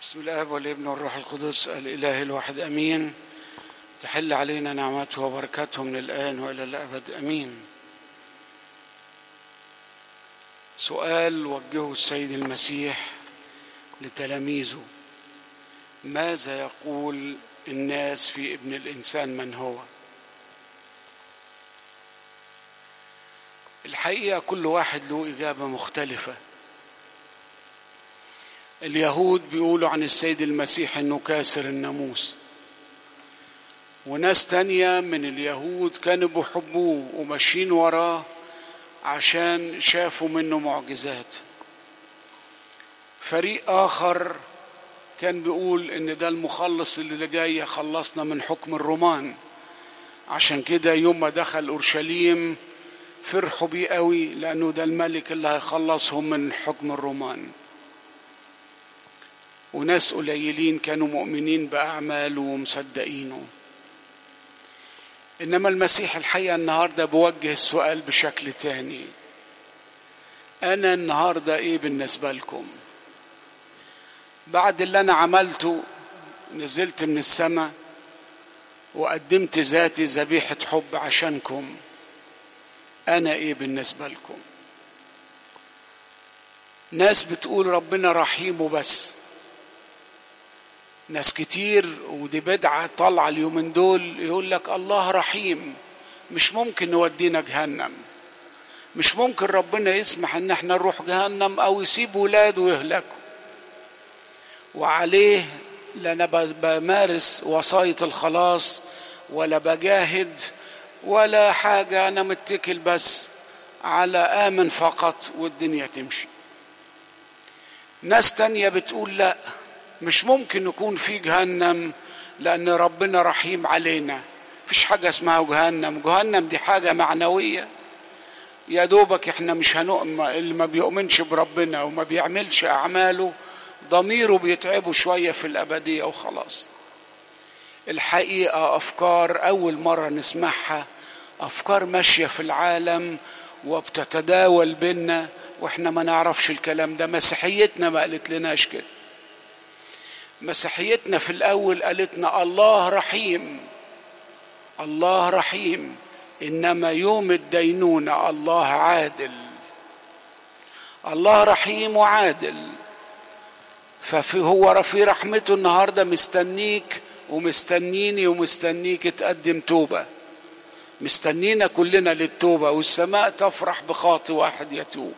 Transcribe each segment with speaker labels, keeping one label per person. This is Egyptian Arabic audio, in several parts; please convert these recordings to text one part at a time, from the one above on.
Speaker 1: بسم الاب والابن والروح القدس الاله الواحد امين تحل علينا نعمته وبركاته من الان والى الابد امين سؤال وجهه السيد المسيح لتلاميذه ماذا يقول الناس في ابن الانسان من هو الحقيقه كل واحد له اجابه مختلفه اليهود بيقولوا عن السيد المسيح انه كاسر الناموس وناس تانية من اليهود كانوا بيحبوه وماشيين وراه عشان شافوا منه معجزات فريق اخر كان بيقول ان ده المخلص اللي جاي يخلصنا من حكم الرومان عشان كده يوم ما دخل اورشليم فرحوا بيه قوي لانه ده الملك اللي هيخلصهم من حكم الرومان وناس قليلين كانوا مؤمنين بأعماله ومصدقينه إنما المسيح الحقيقة النهاردة بوجه السؤال بشكل تاني أنا النهاردة إيه بالنسبة لكم بعد اللي أنا عملته نزلت من السماء وقدمت ذاتي ذبيحة حب عشانكم أنا إيه بالنسبة لكم ناس بتقول ربنا رحيم وبس ناس كتير ودي بدعة طالعة اليومين دول يقول لك الله رحيم مش ممكن نودينا جهنم مش ممكن ربنا يسمح ان احنا نروح جهنم او يسيب ولاده يهلكوا وعليه لا انا بمارس وصاية الخلاص ولا بجاهد ولا حاجة انا متكل بس على امن فقط والدنيا تمشي ناس تانية بتقول لا مش ممكن يكون في جهنم لأن ربنا رحيم علينا مفيش حاجة اسمها جهنم جهنم دي حاجة معنوية يا دوبك احنا مش هنؤمن اللي ما بيؤمنش بربنا وما بيعملش أعماله ضميره بيتعبه شوية في الأبدية وخلاص الحقيقة أفكار أول مرة نسمعها أفكار ماشية في العالم وبتتداول بينا واحنا ما نعرفش الكلام ده مسيحيتنا ما قالت لناش كده مسيحيتنا في الاول قالتنا الله رحيم الله رحيم انما يوم الدينونه الله عادل الله رحيم وعادل ففي هو في رحمته النهارده مستنيك ومستنيني ومستنيك تقدم توبه مستنينا كلنا للتوبه والسماء تفرح بخاطي واحد يتوب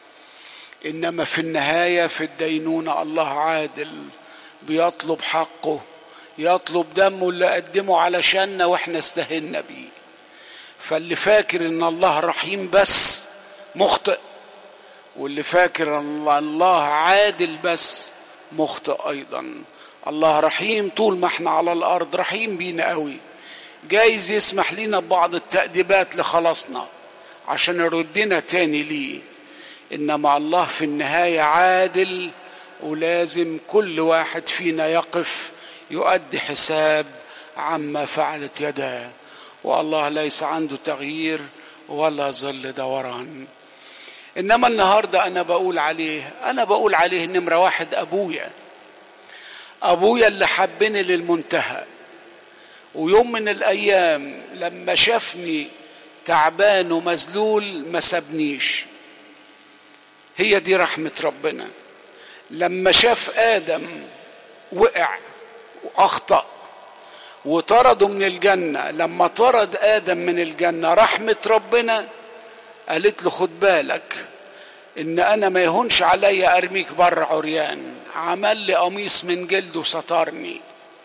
Speaker 1: انما في النهايه في الدينونه الله عادل بيطلب حقه يطلب دمه اللي قدمه علشاننا واحنا استهنا بيه فاللي فاكر ان الله رحيم بس مخطئ واللي فاكر ان الله عادل بس مخطئ ايضا الله رحيم طول ما احنا على الارض رحيم بينا قوي جايز يسمح لنا ببعض التأديبات لخلاصنا عشان يردنا تاني ليه انما الله في النهايه عادل ولازم كل واحد فينا يقف يؤدي حساب عما فعلت يداه والله ليس عنده تغيير ولا ظل دوران انما النهارده انا بقول عليه انا بقول عليه نمره واحد ابويا ابويا اللي حبني للمنتهى ويوم من الايام لما شافني تعبان ومذلول ما سابنيش هي دي رحمه ربنا لما شاف ادم وقع واخطا وطرده من الجنه لما طرد ادم من الجنه رحمه ربنا قالت له خد بالك ان انا ما يهونش عليا ارميك بره عريان عمل لي قميص من جلد وسترني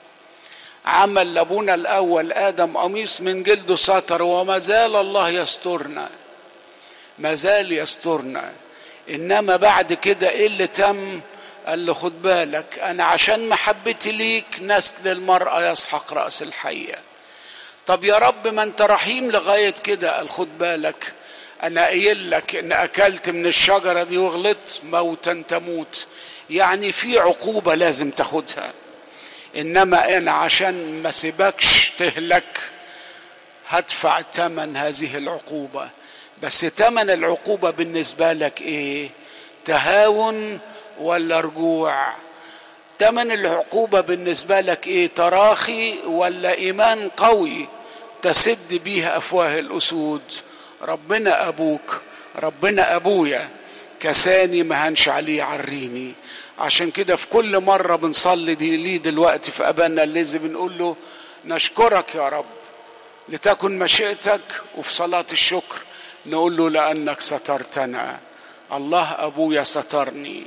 Speaker 1: عمل لابونا الاول ادم قميص من جلد ستر وما زال الله يسترنا ما زال يسترنا انما بعد كده ايه اللي تم قال له خد بالك انا عشان محبتي ليك نسل المرأة يسحق رأس الحية طب يا رب ما انت رحيم لغاية كده قال خد بالك انا قايل لك ان اكلت من الشجرة دي وغلطت موتا تموت يعني في عقوبة لازم تاخدها انما انا عشان ما سيبكش تهلك هدفع ثمن هذه العقوبة بس ثمن العقوبة بالنسبة لك ايه تهاون ولا رجوع تمن العقوبة بالنسبة لك ايه تراخي ولا ايمان قوي تسد بيه افواه الاسود ربنا ابوك ربنا ابويا كساني ما هنش عليه عريني عشان كده في كل مرة بنصلي دي ليه دلوقتي في أبانا الذي بنقول له نشكرك يا رب لتكن مشيئتك وفي صلاة الشكر نقول له لأنك سترتنا الله أبويا سترني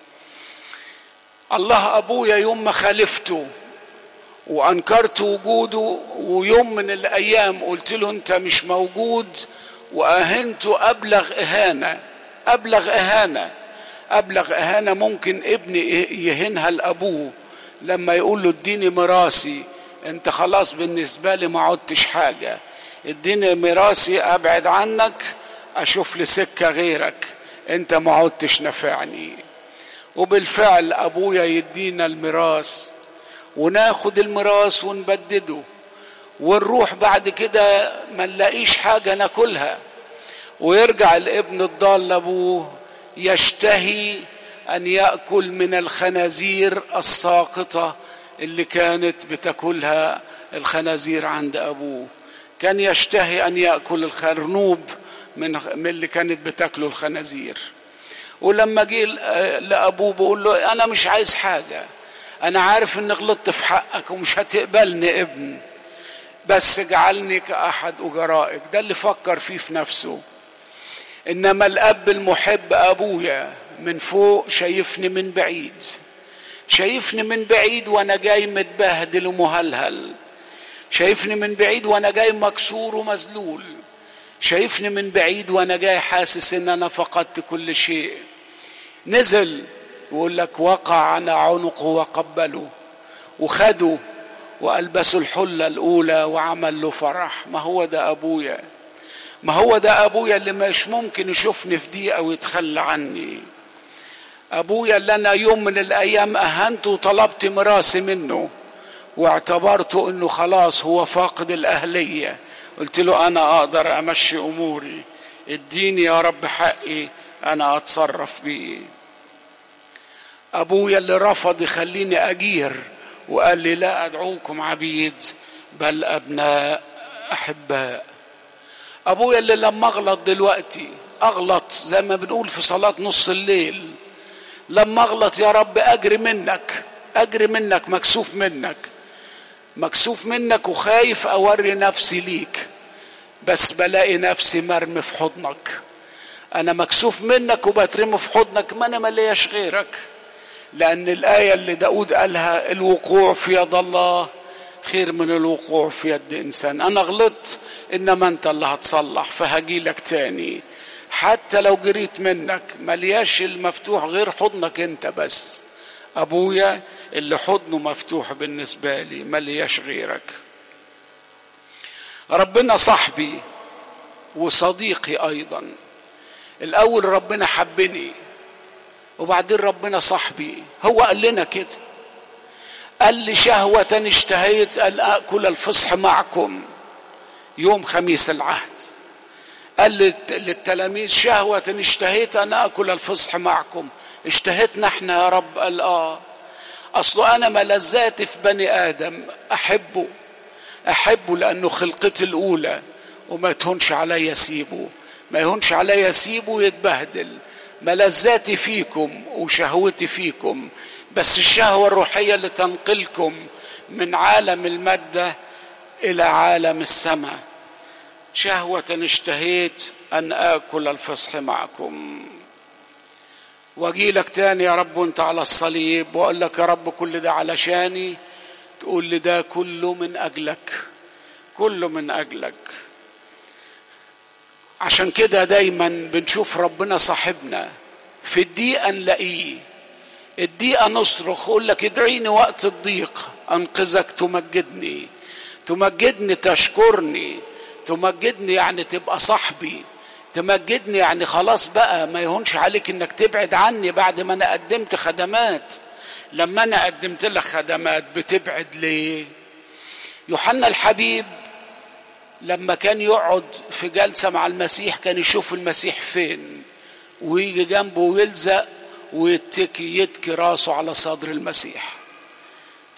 Speaker 1: الله أبويا يوم ما خالفته وأنكرت وجوده ويوم من الأيام قلت له أنت مش موجود وأهنته أبلغ إهانة أبلغ إهانة أبلغ إهانة ممكن ابني يهنها لأبوه لما يقول له اديني مراسي انت خلاص بالنسبة لي ما عدتش حاجة اديني مراسي ابعد عنك اشوف لي سكة غيرك انت ما عدتش نفعني وبالفعل ابويا يدينا الميراث وناخد الميراث ونبدده ونروح بعد كده ما نلاقيش حاجة ناكلها ويرجع الابن الضال لابوه يشتهي ان ياكل من الخنازير الساقطه اللي كانت بتاكلها الخنازير عند ابوه كان يشتهي ان ياكل الخرنوب من من اللي كانت بتاكله الخنازير ولما جه لابوه بقول له انا مش عايز حاجه انا عارف اني غلطت في حقك ومش هتقبلني ابن بس اجعلني كاحد اجرائك ده اللي فكر فيه في نفسه انما الاب المحب ابويا من فوق شايفني من بعيد شايفني من بعيد وانا جاي متبهدل ومهلهل شايفني من بعيد وانا جاي مكسور ومذلول شايفني من بعيد وانا جاي حاسس ان انا فقدت كل شيء نزل ويقول لك وقع على عنقه وقبله وخده والبسه الحله الاولى وعمل له فرح ما هو ده ابويا ما هو ده ابويا اللي مش ممكن يشوفني في دقيقه ويتخلى عني ابويا اللي انا يوم من الايام اهنته وطلبت مراسي منه واعتبرته انه خلاص هو فاقد الاهليه قلت له انا اقدر امشي اموري اديني يا رب حقي انا اتصرف بيه ابويا اللي رفض يخليني اجير وقال لي لا ادعوكم عبيد بل ابناء احباء ابويا اللي لما اغلط دلوقتي اغلط زي ما بنقول في صلاه نص الليل لما اغلط يا رب اجري منك اجري منك مكسوف منك مكسوف منك وخايف اوري نفسي ليك بس بلاقي نفسي مرمي في حضنك انا مكسوف منك وبترمي في حضنك ما انا ملياش غيرك لان الايه اللي داود قالها الوقوع في يد الله خير من الوقوع في يد انسان انا غلطت انما انت اللي هتصلح فهجي لك تاني حتى لو جريت منك ملياش المفتوح غير حضنك انت بس ابويا اللي حضنه مفتوح بالنسبه لي ملياش غيرك ربنا صاحبي وصديقي ايضا الاول ربنا حبني وبعدين ربنا صاحبي هو قال لنا كده قال لي شهوة اشتهيت أن آكل الفصح معكم يوم خميس العهد قال للتلاميذ شهوة اشتهيت أن آكل الفصح معكم اشتهيتنا احنا يا رب قال آه أصله أنا ملذاتي في بني آدم أحبه أحبه لأنه خلقتي الأولى وما تهونش عليا سيبه ما يهونش عليا سيبه يتبهدل ملذاتي فيكم وشهوتي فيكم بس الشهوة الروحية اللي تنقلكم من عالم المادة إلى عالم السماء شهوة اشتهيت أن آكل الفصح معكم واجي لك تاني يا رب وانت على الصليب واقول لك يا رب كل ده علشاني تقول لي ده كله من اجلك كله من اجلك عشان كده دايما بنشوف ربنا صاحبنا في الدقيقه نلاقيه الدقيقه نصرخ اقول لك ادعيني وقت الضيق انقذك تمجدني تمجدني تشكرني تمجدني يعني تبقى صاحبي تمجدني يعني خلاص بقى ما يهونش عليك انك تبعد عني بعد ما انا قدمت خدمات لما انا قدمت لك خدمات بتبعد ليه يوحنا الحبيب لما كان يقعد في جلسه مع المسيح كان يشوف المسيح فين ويجي جنبه ويلزق ويتكي يتكي راسه على صدر المسيح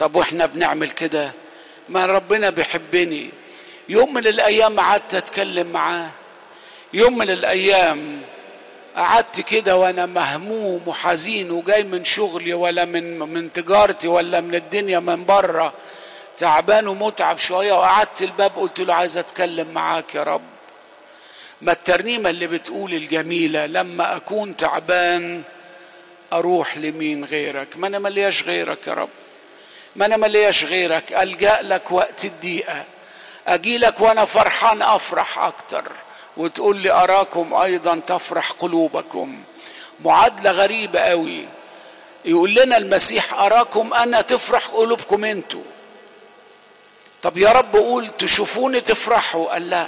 Speaker 1: طب واحنا بنعمل كده ما ربنا بيحبني يوم من الايام قعدت اتكلم معاه يوم من الايام قعدت كده وانا مهموم وحزين وجاي من شغلي ولا من من تجارتي ولا من الدنيا من بره تعبان ومتعب شويه وقعدت الباب قلت له عايز اتكلم معاك يا رب ما الترنيمه اللي بتقول الجميله لما اكون تعبان اروح لمين غيرك ما انا ملياش غيرك يا رب ما انا ملياش غيرك الجا لك وقت الضيقه اجي لك وانا فرحان افرح اكتر وتقول لي اراكم ايضا تفرح قلوبكم معادله غريبه قوي يقول لنا المسيح اراكم انا تفرح قلوبكم انتوا طب يا رب قول تشوفوني تفرحوا قال لا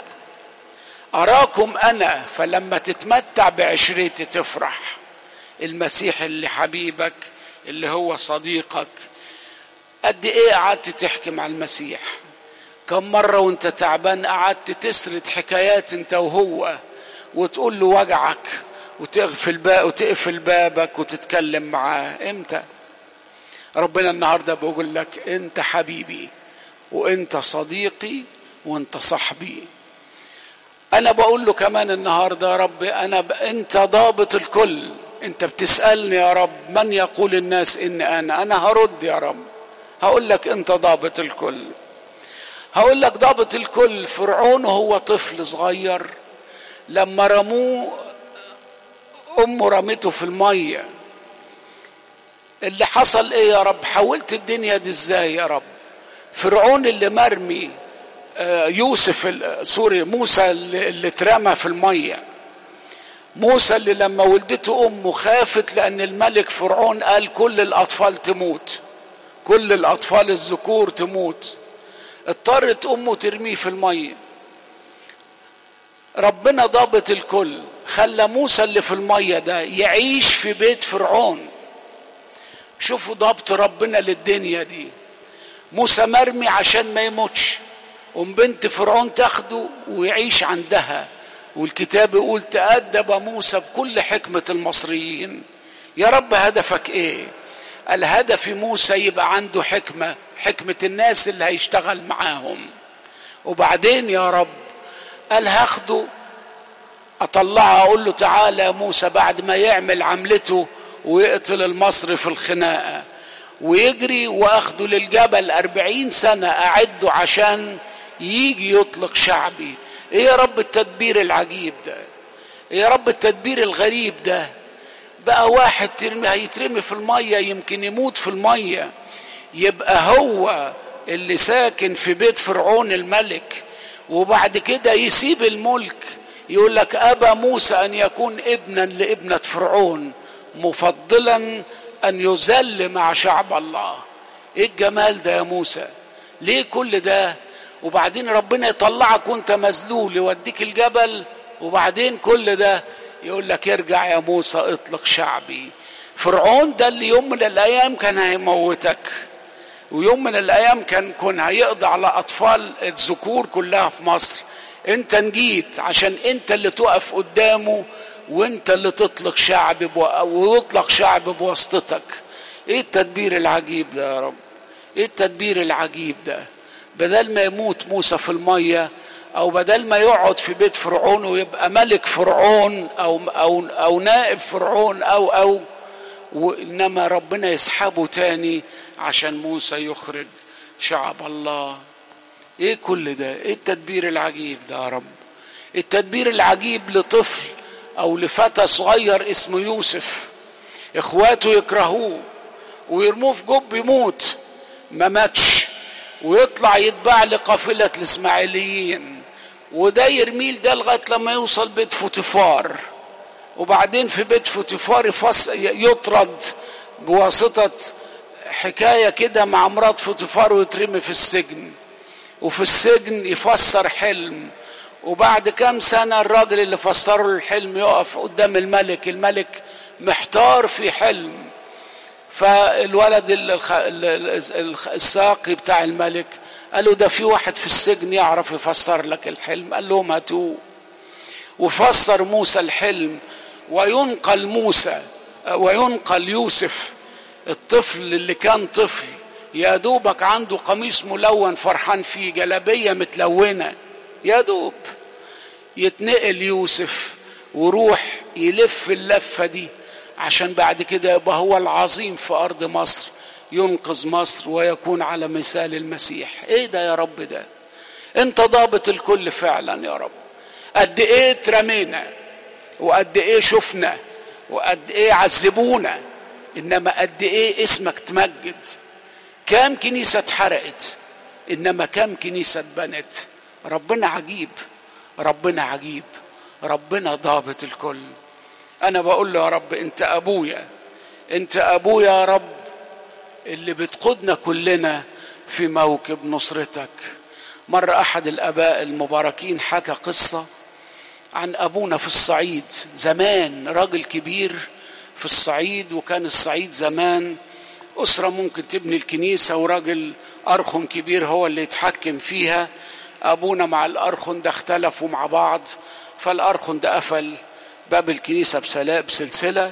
Speaker 1: اراكم انا فلما تتمتع بعشرتي تفرح المسيح اللي حبيبك اللي هو صديقك قد ايه قعدت تحكي مع المسيح كم مرة وانت تعبان قعدت تسرد حكايات انت وهو وتقول له وجعك وتقفل باب وتقفل بابك وتتكلم معاه امتى ربنا النهارده بيقول لك انت حبيبي وانت صديقي وانت صاحبي انا بقول له كمان النهارده يا رب انا ب... انت ضابط الكل انت بتسالني يا رب من يقول الناس اني انا انا هرد يا رب هقول لك انت ضابط الكل هقول لك ضابط الكل فرعون وهو طفل صغير لما رموه امه رمته في الميه اللي حصل ايه يا رب حولت الدنيا دي ازاي يا رب فرعون اللي مرمي يوسف سوري موسى اللي اترمى في الميه موسى اللي لما ولدته امه خافت لان الملك فرعون قال كل الاطفال تموت كل الاطفال الذكور تموت اضطرت امه ترميه في الميه ربنا ضابط الكل خلى موسى اللي في الميه ده يعيش في بيت فرعون شوفوا ضبط ربنا للدنيا دي موسى مرمي عشان ما يموتش ام بنت فرعون تاخده ويعيش عندها والكتاب يقول تأدب موسى بكل حكمة المصريين يا رب هدفك ايه الهدف موسى يبقى عنده حكمة حكمة الناس اللي هيشتغل معاهم وبعدين يا رب قال هاخده اطلعه اقول له تعالى يا موسى بعد ما يعمل عملته ويقتل المصري في الخناقة ويجري واخده للجبل أربعين سنة أعده عشان يجي يطلق شعبي ايه يا رب التدبير العجيب ده ايه يا رب التدبير الغريب ده بقى واحد ترمي هيترمي في المية يمكن يموت في المية يبقى هو اللي ساكن في بيت فرعون الملك وبعد كده يسيب الملك يقول لك أبى موسى أن يكون ابنا لابنة فرعون مفضلا أن يذل مع شعب الله إيه الجمال ده يا موسى ليه كل ده وبعدين ربنا يطلعك وانت مذلول يوديك الجبل وبعدين كل ده يقول لك ارجع يا موسى اطلق شعبي فرعون ده اللي يوم من الايام كان هيموتك ويوم من الايام كان كان هيقضي على اطفال الذكور كلها في مصر انت نجيت عشان انت اللي تقف قدامه وانت اللي تطلق شعب بو... ويطلق شعب بواسطتك ايه التدبير العجيب ده يا رب ايه التدبير العجيب ده بدل ما يموت موسى في الميه او بدل ما يقعد في بيت فرعون ويبقى ملك فرعون او او او نائب فرعون او او وانما ربنا يسحبه تاني عشان موسى يخرج شعب الله ايه كل ده ايه التدبير العجيب ده يا رب التدبير العجيب لطفل او لفتى صغير اسمه يوسف اخواته يكرهوه ويرموه في جب يموت ما ماتش ويطلع يتباع لقافلة الإسماعيليين وده يرميل ده لغاية لما يوصل بيت فوتيفار وبعدين في بيت فوتيفار يفص يطرد بواسطة حكاية كده مع مرات فوتيفار ويترمي في السجن وفي السجن يفسر حلم وبعد كام سنة الراجل اللي فسر له الحلم يقف قدام الملك الملك محتار في حلم فالولد الساقي بتاع الملك قال له ده في واحد في السجن يعرف يفسر لك الحلم قال لهم هاتوه وفسر موسى الحلم وينقل موسى وينقل يوسف الطفل اللي كان طفل يا دوبك عنده قميص ملون فرحان فيه جلابيه متلونه يا دوب يتنقل يوسف وروح يلف اللفه دي عشان بعد كده يبقى هو العظيم في ارض مصر ينقذ مصر ويكون على مثال المسيح ايه ده يا رب ده انت ضابط الكل فعلا يا رب قد ايه اترمينا وقد ايه شفنا وقد ايه عذبونا انما قد ايه اسمك تمجد كام كنيسة اتحرقت انما كام كنيسة اتبنت ربنا عجيب ربنا عجيب ربنا ضابط الكل انا بقول له يا رب انت ابويا انت ابويا يا رب اللي بتقودنا كلنا في موكب نصرتك مرة احد الاباء المباركين حكى قصة عن ابونا في الصعيد زمان راجل كبير في الصعيد وكان الصعيد زمان أسرة ممكن تبني الكنيسة وراجل أرخن كبير هو اللي يتحكم فيها أبونا مع الأرخن ده اختلفوا مع بعض فالأرخن ده قفل باب الكنيسة بسلسلة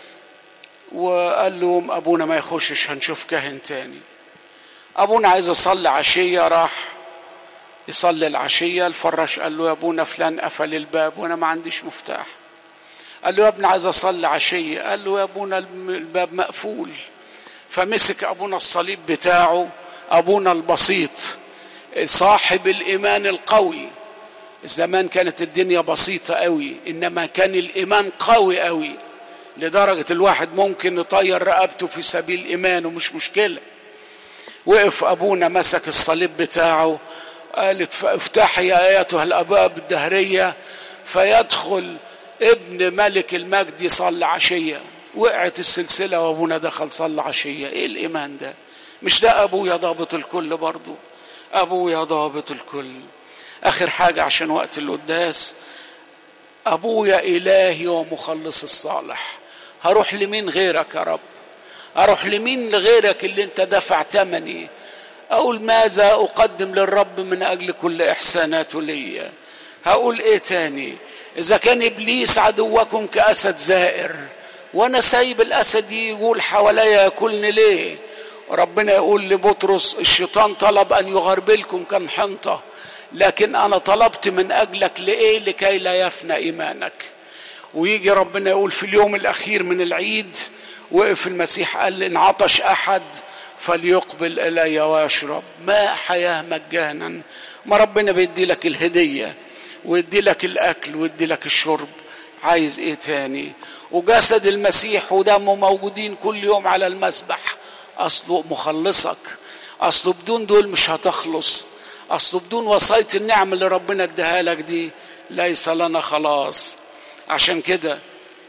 Speaker 1: وقال لهم أبونا ما يخشش هنشوف كاهن تاني أبونا عايز يصلي عشية راح يصلي العشية الفراش قال له يا أبونا فلان قفل الباب وأنا ما عنديش مفتاح قال له يا ابني عايز أصلي عشية قال له يا أبونا الباب مقفول فمسك ابونا الصليب بتاعه ابونا البسيط صاحب الايمان القوي زمان كانت الدنيا بسيطه قوي انما كان الايمان قوي قوي لدرجه الواحد ممكن يطير رقبته في سبيل ايمانه مش مشكله وقف ابونا مسك الصليب بتاعه قالت افتحي يا ايتها الابواب الدهريه فيدخل ابن ملك المجد يصلي عشيه وقعت السلسلة وابونا دخل صلى عشية ايه الايمان ده مش ده ابويا ضابط الكل برضو ابويا ضابط الكل اخر حاجة عشان وقت القداس ابويا الهي ومخلص الصالح هروح لمين غيرك يا رب اروح لمين غيرك اللي انت دفع ثمني اقول ماذا اقدم للرب من اجل كل احساناته لي هقول ايه تاني اذا كان ابليس عدوكم كاسد زائر وانا سايب الاسد يقول حواليا ياكلني ليه ربنا يقول لبطرس الشيطان طلب ان يغربلكم كم حنطه لكن انا طلبت من اجلك لايه لكي لا يفنى ايمانك ويجي ربنا يقول في اليوم الاخير من العيد وقف المسيح قال ان عطش احد فليقبل الي ويشرب ماء حياه مجانا ما ربنا بيدي لك الهديه ويدي لك الاكل ويدي لك الشرب عايز ايه تاني وجسد المسيح ودمه موجودين كل يوم على المسبح اصله مخلصك اصله بدون دول مش هتخلص اصله بدون وصايه النعم اللي ربنا اداها لك دي ليس لنا خلاص عشان كده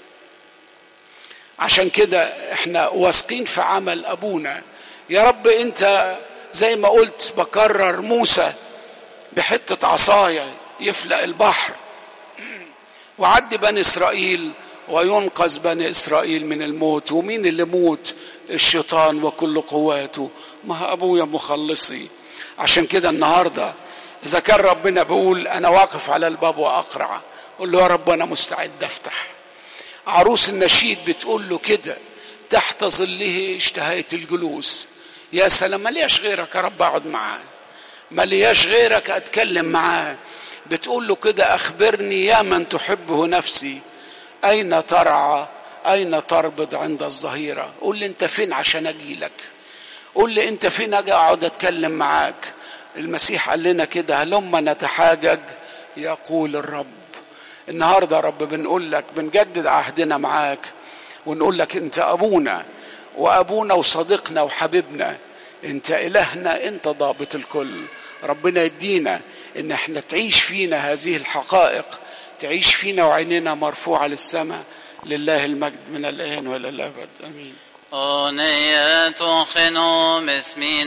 Speaker 1: عشان كده احنا واثقين في عمل ابونا يا رب انت زي ما قلت بكرر موسى بحته عصايه يفلق البحر وعد بني اسرائيل وينقذ بني اسرائيل من الموت ومين اللي موت الشيطان وكل قواته ما ابويا مخلصي عشان كده النهارده اذا كان ربنا بيقول انا واقف على الباب واقرع قول له يا رب انا مستعد افتح عروس النشيد بتقول له كده تحت ظله اشتهيت الجلوس يا سلام ملياش غيرك يا رب اقعد معاه ملياش غيرك اتكلم معاه بتقول له كده اخبرني يا من تحبه نفسي اين ترعى اين تربض عند الظهيره قول لي انت فين عشان اجي لك قول لي انت فين اجي اقعد اتكلم معاك المسيح قال لنا كده هلما نتحاجج يقول الرب النهارده يا رب بنقول لك بنجدد عهدنا معاك ونقول لك انت ابونا وابونا وصديقنا وحبيبنا انت الهنا انت ضابط الكل ربنا يدينا ان احنا تعيش فينا هذه الحقائق تعيش فينا وعيننا مرفوعه للسماء لله المجد من الان والى الابد امين
Speaker 2: أغنية خنوم اسمين